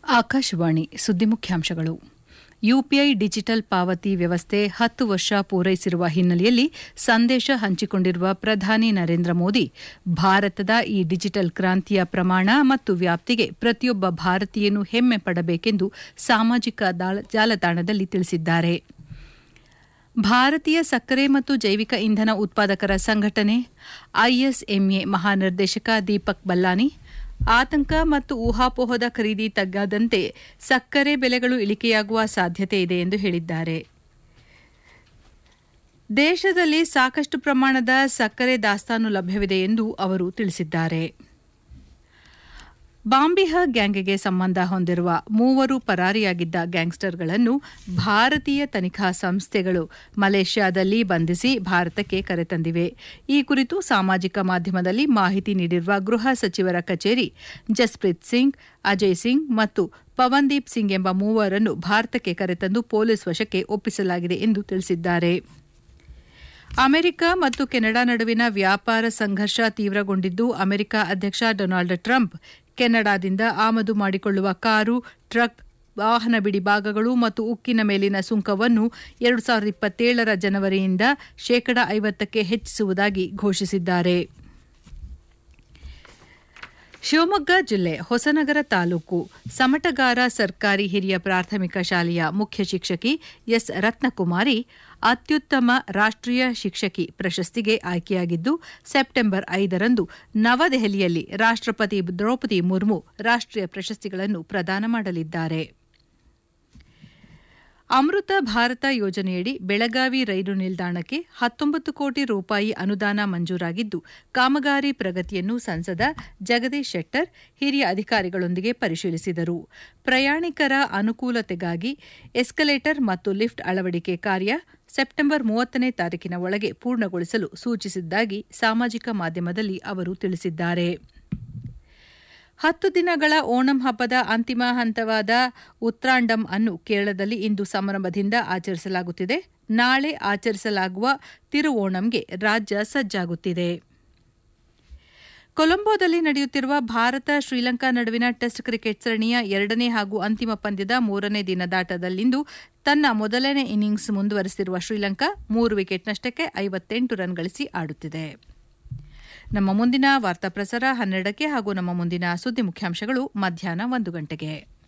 ಆಕಾಶವಾಣಿ ಸುದ್ದಿ ಮುಖ್ಯಾಂಶಗಳು UPI digital ಪಾವತಿ ವ್ಯವಸ್ಥೆ ಹತ್ತು ವರ್ಷ ಪೂರೈಸಿರುವ ಹಿನ್ನೆಲೆಯಲ್ಲಿ ಸಂದೇಶ ಹಂಚಿಕೊಂಡಿರುವ ಪ್ರಧಾನಿ ನರೇಂದ್ರ ಮೋದಿ ಭಾರತದ ಈ ಡಿಜಿಟಲ್ ಕ್ರಾಂತಿಯ ಪ್ರಮಾಣ ಮತ್ತು ವ್ಯಾಪ್ತಿಗೆ ಪ್ರತಿಯೊಬ್ಬ ಭಾರತೀಯನೂ ಹೆಮ್ಮೆ ಪಡಬೇಕೆಂದು ಸಾಮಾಜಿಕ ಜಾಲತಾಣದಲ್ಲಿ ತಿಳಿಸಿದ್ದಾರೆ ಭಾರತೀಯ ಸಕ್ಕರೆ ಮತ್ತು ಜೈವಿಕ ಇಂಧನ ಉತ್ಪಾದಕರ ಸಂಘಟನೆ ಐಎಸ್ಎಂಎ ಮಹಾನಿರ್ದೇಶಕ ದೀಪಕ್ ಬಲ್ಲಾನಿ ಆತಂಕ ಮತ್ತು ಊಹಾಪೋಹದ ಖರೀದಿ ತಗ್ಗದಂತೆ ಸಕ್ಕರೆ ಬೆಲೆಗಳು ಇಳಿಕೆಯಾಗುವ ಸಾಧ್ಯತೆ ಇದೆ ಎಂದು ಹೇಳಿದ್ದಾರೆ ದೇಶದಲ್ಲಿ ಸಾಕಷ್ಟು ಪ್ರಮಾಣದ ಸಕ್ಕರೆ ದಾಸ್ತಾನು ಲಭ್ಯವಿದೆ ಎಂದು ಅವರು ತಿಳಿಸಿದ್ದಾರೆ ಬಾಂಬಿಹಾ ಗ್ಯಾಂಗ್ಗೆ ಸಂಬಂಧ ಹೊಂದಿರುವ ಮೂವರು ಪರಾರಿಯಾಗಿದ್ದ ಗ್ಯಾಂಗ್ಸ್ಟರ್ಗಳನ್ನು ಭಾರತೀಯ ತನಿಖಾ ಸಂಸ್ಥೆಗಳು ಮಲೇಷ್ಯಾದಲ್ಲಿ ಬಂಧಿಸಿ ಭಾರತಕ್ಕೆ ಕರೆತಂದಿವೆ ಈ ಕುರಿತು ಸಾಮಾಜಿಕ ಮಾಧ್ಯಮದಲ್ಲಿ ಮಾಹಿತಿ ನೀಡಿರುವ ಗೃಹ ಸಚಿವರ ಕಚೇರಿ ಜಸ್ಪ್ರೀತ್ ಸಿಂಗ್ ಅಜಯ್ ಸಿಂಗ್ ಮತ್ತು ಪವನ್ದೀಪ್ ಸಿಂಗ್ ಎಂಬ ಮೂವರನ್ನು ಭಾರತಕ್ಕೆ ಕರೆತಂದು ಪೊಲೀಸ್ ವಶಕ್ಕೆ ಒಪ್ಪಿಸಲಾಗಿದೆ ಎಂದು ತಿಳಿಸಿದ್ದಾರೆ ಅಮೆರಿಕ ಮತ್ತು ಕೆನಡಾ ನಡುವಿನ ವ್ಯಾಪಾರ ಸಂಘರ್ಷ ತೀವ್ರಗೊಂಡಿದ್ದು ಅಮೆರಿಕ ಅಧ್ಯಕ್ಷ ಡೊನಾಲ್ಡ್ ಟ್ರಂಪ್ ಕೆನಡಾದಿಂದ ಆಮದು ಮಾಡಿಕೊಳ್ಳುವ ಕಾರು ಟ್ರಕ್ ವಾಹನ ಬಿಡಿ ಭಾಗಗಳು ಮತ್ತು ಉಕ್ಕಿನ ಮೇಲಿನ ಸುಂಕವನ್ನು ಎರಡು ಸಾವಿರದ ಇಪ್ಪತ್ತೇಳರ ಜನವರಿಯಿಂದ ಶೇಕಡಾ ಐವತ್ತಕ್ಕೆ ಹೆಚ್ಚಿಸುವುದಾಗಿ ಘೋಷಿಸಿದ್ದಾರೆ ಶಿವಮೊಗ್ಗ ಜಿಲ್ಲೆ ಹೊಸನಗರ ತಾಲೂಕು ಸಮಟಗಾರ ಸರ್ಕಾರಿ ಹಿರಿಯ ಪ್ರಾಥಮಿಕ ಶಾಲೆಯ ಮುಖ್ಯ ಶಿಕ್ಷಕಿ ಎಸ್ ರತ್ನಕುಮಾರಿ ಅತ್ಯುತ್ತಮ ರಾಷ್ಟ್ರೀಯ ಶಿಕ್ಷಕಿ ಪ್ರಶಸ್ತಿಗೆ ಆಯ್ಕೆಯಾಗಿದ್ದು ಸೆಪ್ಟೆಂಬರ್ ಐದರಂದು ನವದೆಹಲಿಯಲ್ಲಿ ರಾಷ್ಟ್ರಪತಿ ದ್ರೌಪದಿ ಮುರ್ಮು ರಾಷ್ಟ್ರೀಯ ಪ್ರಶಸ್ತಿಗಳನ್ನು ಪ್ರದಾನ ಮಾಡಲಿದ್ದಾರೆ ಅಮೃತ ಭಾರತ ಯೋಜನೆಯಡಿ ಬೆಳಗಾವಿ ರೈಲು ನಿಲ್ದಾಣಕ್ಕೆ ಹತ್ತೊಂಬತ್ತು ಕೋಟಿ ರೂಪಾಯಿ ಅನುದಾನ ಮಂಜೂರಾಗಿದ್ದು ಕಾಮಗಾರಿ ಪ್ರಗತಿಯನ್ನು ಸಂಸದ ಜಗದೀಶ್ ಶೆಟ್ಟರ್ ಹಿರಿಯ ಅಧಿಕಾರಿಗಳೊಂದಿಗೆ ಪರಿಶೀಲಿಸಿದರು ಪ್ರಯಾಣಿಕರ ಅನುಕೂಲತೆಗಾಗಿ ಎಸ್ಕಲೇಟರ್ ಮತ್ತು ಲಿಫ್ಟ್ ಅಳವಡಿಕೆ ಕಾರ್ಯ ಸೆಪ್ಟೆಂಬರ್ ಮೂವತ್ತನೇ ತಾರೀಕಿನ ಒಳಗೆ ಪೂರ್ಣಗೊಳಿಸಲು ಸೂಚಿಸಿದ್ದಾಗಿ ಸಾಮಾಜಿಕ ಮಾಧ್ಯಮದಲ್ಲಿ ಅವರು ತಿಳಿಸಿದ್ದಾರೆ ಹತ್ತು ದಿನಗಳ ಓಣಂ ಹಬ್ಬದ ಅಂತಿಮ ಹಂತವಾದ ಉತ್ರಾಂಡಂ ಅನ್ನು ಕೇರಳದಲ್ಲಿ ಇಂದು ಸಂಭ್ರಮದಿಂದ ಆಚರಿಸಲಾಗುತ್ತಿದೆ ನಾಳೆ ಆಚರಿಸಲಾಗುವ ತಿರುಓಣಂಗೆ ರಾಜ್ಯ ಸಜ್ಜಾಗುತ್ತಿದೆ ಕೊಲಂಬೋದಲ್ಲಿ ನಡೆಯುತ್ತಿರುವ ಭಾರತ ಶ್ರೀಲಂಕಾ ನಡುವಿನ ಟೆಸ್ಟ್ ಕ್ರಿಕೆಟ್ ಸರಣಿಯ ಎರಡನೇ ಹಾಗೂ ಅಂತಿಮ ಪಂದ್ಯದ ಮೂರನೇ ದಿನದಾಟದಲ್ಲಿಂದು ತನ್ನ ಮೊದಲನೇ ಇನ್ನಿಂಗ್ಸ್ ಮುಂದುವರೆಸಿರುವ ಶ್ರೀಲಂಕಾ ಮೂರು ವಿಕೆಟ್ ನಷ್ಟಕ್ಕೆ ಐವತ್ತೆಂಟು ರನ್ ಗಳಿಸಿ ಆಡುತ್ತಿದೆ ನಮ್ಮ ಮುಂದಿನ ವಾರ್ತಾ ಪ್ರಸಾರ ಹನ್ನೆರಡಕ್ಕೆ ಹಾಗೂ ನಮ್ಮ ಮುಂದಿನ ಸುದ್ದಿ ಮುಖ್ಯಾಂಶಗಳು ಮಧ್ಯಾಹ್ನ ಒಂದು ಗಂಟೆಗೆ